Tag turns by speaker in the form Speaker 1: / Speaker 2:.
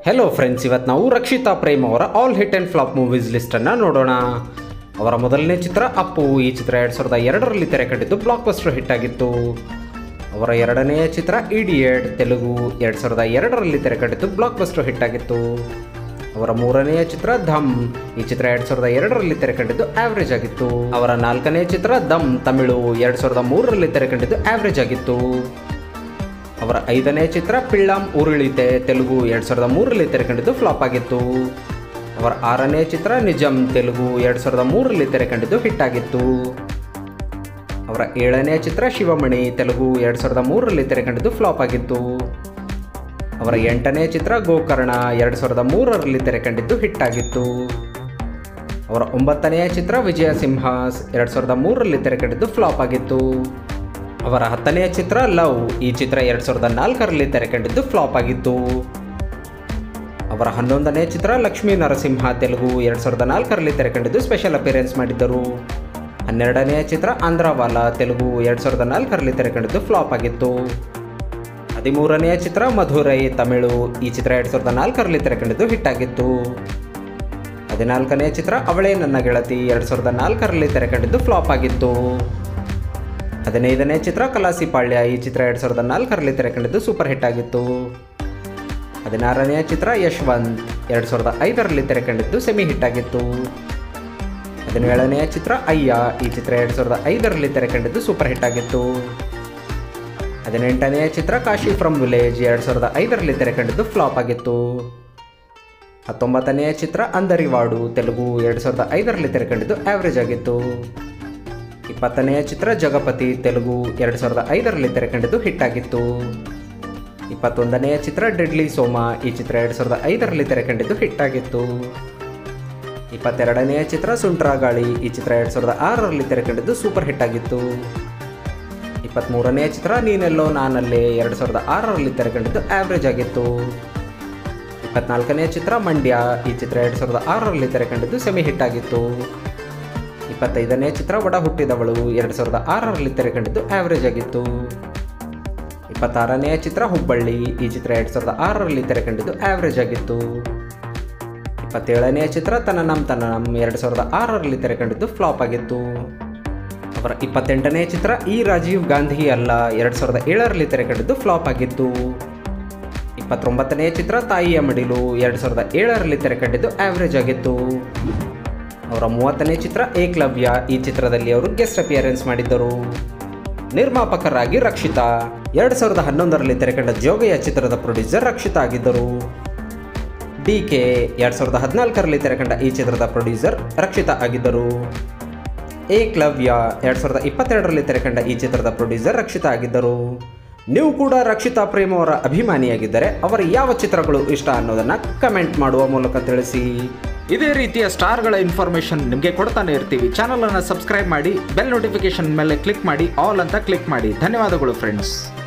Speaker 1: hello friends ಇವತ್ತು ನಾವು ರಕ್ಷಿತಾ ಪ್ರೇಮ್ ಅವರ all hit and flop movies ಲಿಸ್ಟನ್ನು ನೋಡೋಣ ಅವರ ಮೊದಲನೇ ಚಿತ್ರ ಅಪ್ಪು ಈ ಚಿತ್ರ ಎರಡು ಸಾವಿರದ ಎರಡರಲ್ಲಿ ತೆರೆ ಕಂಡಿದ್ದು ಬ್ಲಾಕ್ ಬಸ್ಟರ್ ಹಿಟ್ ಆಗಿತ್ತು ಅವರ ಎರಡನೆಯ ಚಿತ್ರ ಇಡಿಯಟ್ ತೆಲುಗು ಎರಡು ಸಾವಿರದ ಎರಡರಲ್ಲಿ ತೆರೆ ಕಂಡಿದ್ದು ಬ್ಲಾಕ್ ಬಸ್ಟರ್ ಹಿಟ್ ಆಗಿತ್ತು ಅವರ ಮೂರನೆಯ ಚಿತ್ರ ಧಮ್ ಈ ಚಿತ್ರ ಎರಡು ಸಾವಿರದ ಎರಡರಲ್ಲಿ ತೆರೆ ಕಂಡಿದ್ದು ಆವ್ರೇಜ್ ಆಗಿತ್ತು ಅವರ ನಾಲ್ಕನೇ ಚಿತ್ರ ದಮ್ ತಮಿಳು ಎರಡು ಸಾವಿರದ ಮೂರರಲ್ಲಿ ತೆರೆ ಕಂಡಿದ್ದು ಆವ್ರೇಜ್ ಆಗಿತ್ತು ಅವರ ಐದನೇ ಚಿತ್ರ ಪಿಳ್ಳಂ ಉರುಳಿತೆ ತೆಲುಗು ಎರಡು ಸಾವಿರದ ಮೂರರಲ್ಲಿ ತೆರೆಕಂಡಿದ್ದು ಫ್ಲಾಪ್ ಆಗಿತ್ತು ಅವರ ಆರನೇ ಚಿತ್ರ ನಿಜಂ ತೆಲುಗು ಎರಡು ಸಾವಿರದ ಮೂರರಲ್ಲಿ ತೆರೆಕಂಡಿದ್ದು ಹಿಟ್ ಆಗಿತ್ತು ಅವರ ಏಳನೇ ಚಿತ್ರ ಶಿವಮಣಿ ತೆಲುಗು ಎರಡು ಸಾವಿರದ ಮೂರರಲ್ಲಿ ತೆರೆಕಂಡಿದ್ದು ಫ್ಲಾಪ್ ಆಗಿತ್ತು ಅವರ ಎಂಟನೇ ಚಿತ್ರ ಗೋಕರ್ಣ ಎರಡು ಸಾವಿರದ ಮೂರರಲ್ಲಿ ತೆರೆಕಂಡಿದ್ದು ಹಿಟ್ ಆಗಿತ್ತು ಅವರ ಒಂಬತ್ತನೆಯ ಚಿತ್ರ ವಿಜಯ ಸಿಂಹಾಸ್ ಎರಡು ಸಾವಿರದ ಮೂರರಲ್ಲಿ ತೆರೆಕಂಡಿದ್ದು ಫ್ಲಾಪ್ ಆಗಿತ್ತು ಅವರ ಹತ್ತನೆಯ ಚಿತ್ರ ಲವ್ ಈ ಚಿತ್ರ ಎರಡು ಸಾವಿರದ ನಾಲ್ಕರಲ್ಲಿ ತೆರೆಕಂಡಿದ್ದು ಫ್ಲಾಪ್ ಆಗಿತ್ತು ಅವರ ಹನ್ನೊಂದನೇ ಚಿತ್ರ ಲಕ್ಷ್ಮೀ ನರಸಿಂಹ ತೆಲುಗು ಎರಡು ಸಾವಿರದ ನಾಲ್ಕರಲ್ಲಿ ತೆರೆಕಂಡಿದ್ದು ಸ್ಪೆಷಲ್ ಅಪಿಯರೆನ್ಸ್ ಮಾಡಿದ್ದರು ಹನ್ನೆರಡನೆಯ ಚಿತ್ರ ಆಂಧ್ರವಾಲ ತೆಲುಗು ಎರಡು ಸಾವಿರದ ನಾಲ್ಕರಲ್ಲಿ ತೆರೆಕಂಡಿದ್ದು ಫ್ಲಾಪ್ ಆಗಿತ್ತು ಹದಿಮೂರನೆಯ ಚಿತ್ರ ಮಧುರೈ ತಮಿಳು ಈ ಚಿತ್ರ ಎರಡು ಸಾವಿರದ ನಾಲ್ಕರಲ್ಲಿ ತೆರೆಕಂಡಿದ್ದು ಹಿಟ್ ಆಗಿತ್ತು ಹದಿನಾಲ್ಕನೇ ಚಿತ್ರ ಅವಳೇ ನನ್ನ ಗೆಳತಿ ಎರಡು ಸಾವಿರದ ನಾಲ್ಕರಲ್ಲಿ ತೆರೆಕಂಡಿದ್ದು ಫ್ಲಾಪ್ ಆಗಿತ್ತು ಹದಿನೈದನೇ ಚಿತ್ರ ಕಲಾಸಿಪಾಳ್ಯ ಈ ಚಿತ್ರ ಎರಡು ಸಾವಿರದ ನಾಲ್ಕರಲ್ಲಿ ತೆರೆಕಂಡಿದ್ದು ಸೂಪರ್ ಹಿಟ್ ಆಗಿತ್ತು ಹದಿನಾರನೆಯ ಚಿತ್ರ ಯಶವಂತ್ ಎರಡು ಸಾವಿರದ ಐದರಲ್ಲಿ ತೆರೆಕಂಡಿದ್ದು ಸೆಮಿ ಹಿಟ್ ಆಗಿತ್ತು ಹದಿನೇಳನೆಯ ಚಿತ್ರ ಅಯ್ಯ ಈ ಚಿತ್ರ ಎರಡು ಸಾವಿರದ ಐದರಲ್ಲಿ ತೆರೆಕಂಡಿದ್ದು ಸೂಪರ್ ಹಿಟ್ ಆಗಿತ್ತು ಹದಿನೆಂಟನೆಯ ಚಿತ್ರ ಕಾಶಿ ಫ್ರಮ್ ವಿಲೇಜ್ ಎರಡು ಸಾವಿರದ ಐದರಲ್ಲಿ ತೆರೆಕಂಡಿದ್ದು ಫ್ಲಾಪ್ ಆಗಿತ್ತು ಹತ್ತೊಂಬತ್ತನೆಯ ಚಿತ್ರ ಅಂದರಿವಾಡು ತೆಲುಗು ಎರಡು ಸಾವಿರದ ಐದರಲ್ಲಿ ತೆರೆಕಂಡಿದ್ದು ಆವ್ರೇಜ್ ಆಗಿತ್ತು ಇಪ್ಪತ್ತನೆಯ ಚಿತ್ರ ಜಗಪತಿ ತೆಲುಗು ಎರಡು ಸಾವಿರದ ಐದರಲ್ಲಿ ತೆರೆಕಂಡಿದ್ದು ಹಿಟ್ ಆಗಿತ್ತು ಇಪ್ಪತ್ತೊಂದನೆಯ ಚಿತ್ರ ಡೆಡ್ಲಿ ಸೋಮ ಈ ಚಿತ್ರ ಎರಡು ಸಾವಿರದ ಐದರಲ್ಲಿ ತೆರೆಕಂಡಿದ್ದು ಹಿಟ್ ಆಗಿತ್ತು ಇಪ್ಪತ್ತೆರಡನೆಯ ಚಿತ್ರ ಸುಂಟ್ರಾಗಾಳಿ ಈ ಚಿತ್ರ ಎರಡು ಸಾವಿರದ ಆರರಲ್ಲಿ ತೆರೆಕಂಡಿದ್ದು ಸೂಪರ್ ಹಿಟ್ ಆಗಿತ್ತು ಇಪ್ಪತ್ತ್ಮೂರನೆಯ ಚಿತ್ರ ನೀನೆಲ್ಲೋ ನಾನಲ್ಲೇ ಎರಡು ಸಾವಿರದ ಆರರಲ್ಲಿ ತೆರೆಕಂಡಿದ್ದು ಆವ್ರೇಜ್ ಆಗಿತ್ತು ಇಪ್ಪತ್ನಾಲ್ಕನೆಯ ಚಿತ್ರ ಮಂಡ್ಯ ಈ ಚಿತ್ರ ಎರಡು ಸಾವಿರದ ಆರರಲ್ಲಿ ತೆರೆಕಂಡಿದ್ದು ಸೆಮಿ ಹಿಟ್ ಆಗಿತ್ತು ಇಪ್ಪತ್ತೈದನೇ ಚಿತ್ರ ಒಡ ಹುಟ್ಟಿದವಳು ಎರಡು ಸಾವಿರದ ಆರರಲ್ಲಿ ತೆರೆಕಂಡಿದ್ದು ಆವ್ರೇಜ್ ಆಗಿತ್ತು ಇಪ್ಪತ್ತಾರನೆಯ ಚಿತ್ರ ಹುಬ್ಬಳ್ಳಿ ಈ ಚಿತ್ರ ಎರಡು ಸಾವಿರದ ಆರರಲ್ಲಿ ತೆರೆಕಂಡಿದ್ದು ಆವ್ರೇಜ್ ಆಗಿತ್ತು ಇಪ್ಪತ್ತೇಳನೆಯ ಚಿತ್ರ ತನನಂ ತನನಂ ಎರಡು ಸಾವಿರದ ಆರರಲ್ಲಿ ತೆರೆಕಂಡಿದ್ದು ಫ್ಲಾಪ್ ಆಗಿತ್ತು ಅವರ ಇಪ್ಪತ್ತೆಂಟನೇ ಚಿತ್ರ ಈ ರಾಜೀವ್ ಗಾಂಧಿ ಅಲ್ಲ ಎರಡು ಸಾವಿರದ ಏಳರಲ್ಲಿ ತೆರೆಕಂಡಿದ್ದು ಫ್ಲಾಪ್ ಆಗಿತ್ತು ಇಪ್ಪತ್ತೊಂಬತ್ತನೇ ಚಿತ್ರ ತಾಯಿಯ ಮಡಿಲು ಎರಡು ಸಾವಿರದ ಏಳರಲ್ಲಿ ತೆರೆಕಂಡಿದ್ದು ಆವ್ರೇಜ್ ಆಗಿತ್ತು ಅವರ ಮೂವತ್ತನೇ ಚಿತ್ರ ಏಕ್ಲವ್ಯ ಈ ಚಿತ್ರದಲ್ಲಿ ಅವರು ಗೆಸ್ಟ್ ಅಪಿಯರೆನ್ಸ್ ಮಾಡಿದ್ದರು ನಿರ್ಮಾಪಕರಾಗಿ ರಕ್ಷಿತಾ ಎರಡು ಸಾವಿರದ ಹನ್ನೊಂದರಲ್ಲಿ ತೆರೆಕಂಡ ಜೋಗಯ್ಯ ಚಿತ್ರದ ಪ್ರೊಡ್ಯೂಸರ್ ರಕ್ಷಿತಾ ಆಗಿದ್ದರು ಡಿ ಕೆ ಎರಡು ಸಾವಿರದ ಹದಿನಾಲ್ಕರಲ್ಲಿ ತೆರೆಕಂಡ ಈ ಚಿತ್ರದ ಪ್ರೊಡ್ಯೂಸರ್ ರಕ್ಷಿತಾ ಆಗಿದ್ದರು ಏಕ್ಲವ್ಯ ಎರಡು ಸಾವಿರದ ಇಪ್ಪತ್ತೆರಡರಲ್ಲಿ ತೆರೆಕಂಡ ಈ ಚಿತ್ರದ ಪ್ರೊಡ್ಯೂಸರ್ ರಕ್ಷಿತಾ ಆಗಿದ್ದರು ನೀವು ಕೂಡ ರಕ್ಷಿತಾ ಪ್ರೇಮ್ ಅವರ ಅಭಿಮಾನಿಯಾಗಿದ್ದರೆ ಅವರ ಯಾವ ಚಿತ್ರಗಳು ಇಷ್ಟ ಅನ್ನೋದನ್ನು ಕಮೆಂಟ್ ಮಾಡುವ ಮೂಲಕ ತಿಳಿಸಿ ಇದೇ ರೀತಿಯ ಸ್ಟಾರ್ಗಳ ಇನ್ಫಾರ್ಮೇಷನ್ ನಿಮಗೆ ಕೊಡ್ತಾನೆ ಇರ್ತೀವಿ ಚಾನಲನ್ನು ಸಬ್ಸ್ಕ್ರೈಬ್ ಮಾಡಿ ಬೆಲ್ ನೋಟಿಫಿಕೇಶನ್ ಮೇಲೆ ಕ್ಲಿಕ್ ಮಾಡಿ ಆಲ್ ಅಂತ ಕ್ಲಿಕ್ ಮಾಡಿ ಧನ್ಯವಾದಗಳು ಫ್ರೆಂಡ್ಸ್